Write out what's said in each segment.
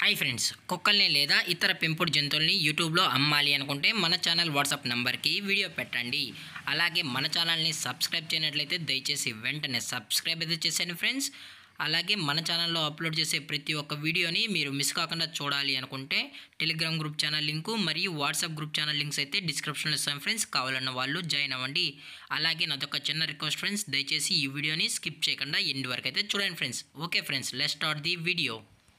hi friends కుక్కల్ని లేదా ఇతర పెంపుడు జంతువుల్ని యూట్యూబ్లో అమ్మాలి అనుకుంటే మన ఛానల్ వాట్సాప్ నంబర్కి వీడియో పెట్టండి అలాగే మన ఛానల్ని సబ్స్క్రైబ్ చేయనట్లయితే దయచేసి వెంటనే సబ్స్క్రైబ్ అయితే చేసేయండి ఫ్రెండ్స్ అలాగే మన ఛానల్లో అప్లోడ్ చేసే ప్రతి ఒక్క వీడియోని మీరు మిస్ కాకుండా చూడాలి అనుకుంటే టెలిగ్రామ్ గ్రూప్ ఛానల్ లింకు మరియు వాట్సాప్ గ్రూప్ ఛానల్ లింక్స్ అయితే డిస్క్రిప్షన్లో ఇస్తాం ఫ్రెండ్స్ కావాలన్న వాళ్ళు జాయిన్ అవ్వండి అలాగే నాదొక చిన్న రిక్వెస్ట్ ఫ్రెండ్స్ దయచేసి ఈ వీడియోని స్కిప్ చేయకుండా ఎండ్ వరకు అయితే చూడండి friends okay friends let start the video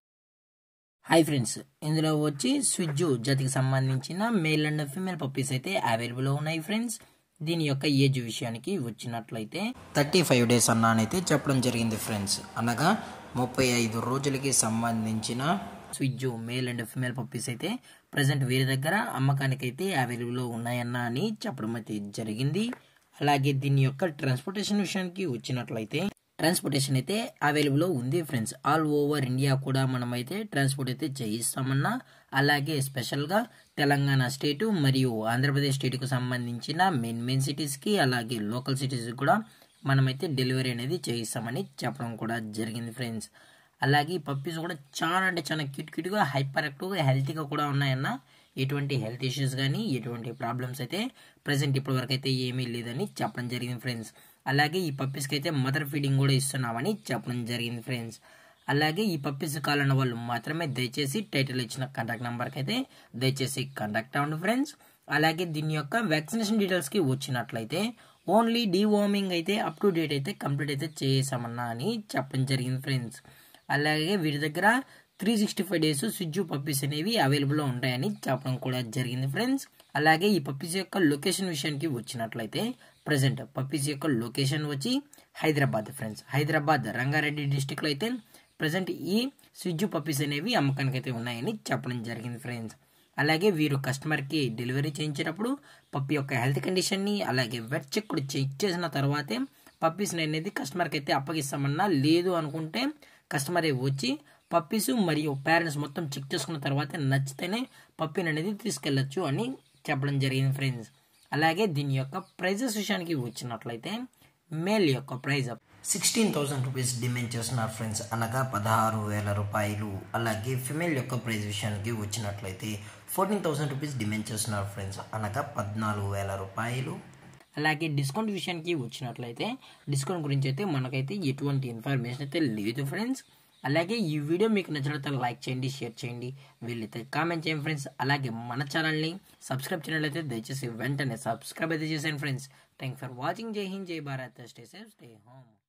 hi friends ఇందులో వచ్చి స్విజ్జు జాతికి సంబంధించిన మేల్ అండ్ ఫీమేల్ పప్పీస్ అయితే అవైలబుల్ ఉన్నాయి ఫ్రెండ్స్ దీని యొక్క ఏజ్ విషయానికి వచ్చినట్లయితే థర్టీ ఫైవ్ డేస్ అన్నానైతే చెప్పడం జరిగింది ఫ్రెండ్స్ అనగా ముప్పై ఐదు రోజులకి సంబంధించిన స్విజ్జు మేల్ అండ్ ఫీమేల్ పప్పీస్ అయితే ప్రజెంట్ వీరి దగ్గర అమ్మకానికి అయితే అవైలబుల్లో ఉన్నాయన్న అని చెప్పడం అయితే జరిగింది అలాగే దీని యొక్క ట్రాన్స్పోర్టేషన్ విషయానికి వచ్చినట్లయితే ట్రాన్స్పోర్టేషన్ అయితే అవైలబుల్ ఉంది ఫ్రెండ్స్ ఆల్ ఓవర్ ఇండియా కూడా మనమైతే ట్రాన్స్పోర్ట్ అయితే చేయిస్తామన్నా అలాగే స్పెషల్గా తెలంగాణ స్టేటు మరియు ఆంధ్రప్రదేశ్ స్టేట్కు సంబంధించిన మెయిన్ మెయిన్ సిటీస్కి అలాగే లోకల్ సిటీస్కి కూడా మనమైతే డెలివరీ అనేది చేయిస్తామని చెప్పడం కూడా జరిగింది ఫ్రెండ్స్ అలాగే ఈ పప్పీస్ కూడా చాలా అంటే చాలా క్యూట్ క్యూట్గా హైపర్ యాక్టివ్గా హెల్తీగా కూడా ఉన్నాయన్న ఎటువంటి హెల్త్ ఇష్యూస్ కానీ ఎటువంటి ప్రాబ్లమ్స్ అయితే ప్రజెంట్ ఇప్పటి వరకు అయితే ఏమీ లేదని చెప్పడం జరిగింది ఫ్రెండ్స్ అలాగే ఈ పప్పీస్కి అయితే మదర్ ఫీడింగ్ కూడా ఇస్తున్నామని చెప్పడం జరిగింది ఫ్రెండ్స్ అలాగే ఈ పప్పీస్ కావాలన్న వాళ్ళు మాత్రమే దయచేసి టైటిల్ ఇచ్చిన కాంటాక్ట్ నెంబర్కి అయితే దయచేసి కాంటాక్ట్ అవ్వండి ఫ్రెండ్స్ అలాగే దీని యొక్క వ్యాక్సినేషన్ డీటెయిల్స్కి వచ్చినట్లయితే ఓన్లీ డీవార్మింగ్ అయితే అప్ టు డేట్ అయితే కంప్లీట్ అయితే చేసామన్నా అని చెప్పడం జరిగింది ఫ్రెండ్స్ అలాగే వీరి దగ్గర త్రీ సిక్స్టీ ఫైవ్ డేస్ స్విజ్జు పప్పీస్ అనేవి అవైలబుల్లో ఉంటాయని చెప్పడం కూడా జరిగింది ఫ్రెండ్స్ అలాగే ఈ పప్పీస్ యొక్క లొకేషన్ విషయానికి వచ్చినట్లయితే ప్రజెంట్ పప్పీస్ యొక్క లొకేషన్ వచ్చి హైదరాబాద్ ఫ్రెండ్స్ హైదరాబాద్ రంగారెడ్డి డిస్టిక్లో అయితే ప్రజెంట్ ఈ స్విజ్జు పప్పీస్ అనేవి అమ్మకానికి అయితే ఉన్నాయని చెప్పడం జరిగింది ఫ్రెండ్స్ అలాగే వీరు కస్టమర్కి డెలివరీ చేయించేటప్పుడు పప్పి యొక్క హెల్త్ కండిషన్ని అలాగే వెట్ చెక్ కూడా చెక్ చేసిన తర్వాతే పప్పీస్ని అనేది కస్టమర్కి అయితే అప్పగిస్తామన్నా లేదు అనుకుంటే కస్టమరే వచ్చి పప్పీస్ మరియు పేరెంట్స్ మొత్తం చెక్ చేసుకున్న తర్వాత నచ్చితేనే పప్పీని అనేది తీసుకెళ్ళచ్చు అని చెప్పడం జరిగింది ఫ్రెండ్స్ అలాగే దీని యొక్క ప్రైజెస్ విషయానికి వచ్చినట్లయితే మేల్ యొక్క price sixteen thousand rupees demand చేస్తున్నారు ఫ్రెండ్స్ అనగా పదహారు వేల రూపాయలు అలాగే ఫిమేల్ యొక్క ప్రైజ్ విషయానికి వచ్చినట్లయితే ఫోర్టీన్ థౌసండ్ రూపీస్ డిమాండ్ చేస్తున్నారు ఫ్రెండ్స్ అనగా పద్నాలుగు వేల రూపాయలు అలాగే డిస్కౌంట్ విషయానికి వచ్చినట్లయితే డిస్కౌంట్ గురించి అయితే మనకైతే ఎటువంటి ఇన్ఫర్మేషన్ అయితే లేదు ఫ్రెండ్స్ అలాగే ఈ వీడియో మీకు నచ్చినట్లయితే లైక్ చేయండి షేర్ చేయండి వీళ్ళైతే కామెంట్ చేయండి ఫ్రెండ్స్ అలాగే మన ఛానల్ని సబ్స్క్రైబ్ చేయనట్లయితే దయచేసి వెంటనే సబ్స్క్రైబ్ అయితే చేసేయండి ఫ్రెండ్స్ థ్యాంక్ ఫర్ వాచింగ్ జై హింద్ జై Bharat stay safe stay home